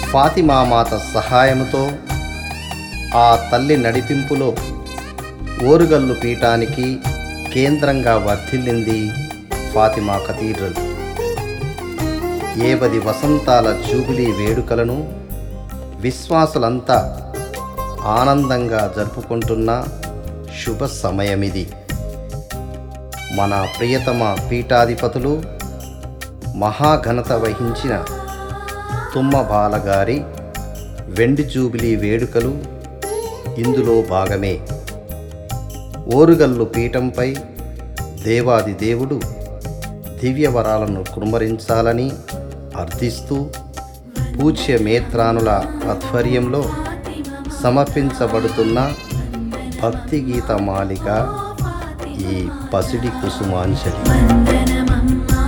ఫాతిమామాత సహాయముతో ఆ తల్లి నడిపింపులో ఓరుగల్లు పీఠానికి కేంద్రంగా వర్ధిల్లింది ఫాతిమా కథీడ్రల్ ఏవది వసంతాల జూబిలీ వేడుకలను విశ్వాసులంతా ఆనందంగా జరుపుకుంటున్న శుభ సమయమిది మన ప్రియతమ పీఠాధిపతులు మహాఘనత వహించిన తుమ్మబాల గారి వెండి జూబిలీ వేడుకలు ఇందులో భాగమే ఓరుగల్లు పీఠంపై దేవాది దేవుడు దివ్యవరాలను కుమ్మరించాలని అర్థిస్తూ పూజ్య మేత్రానుల ఆధ్వర్యంలో సమర్పించబడుతున్న భక్తి గీత మాలిక ఈ పసిడి కుసుమాంజలి వందనమమ్మా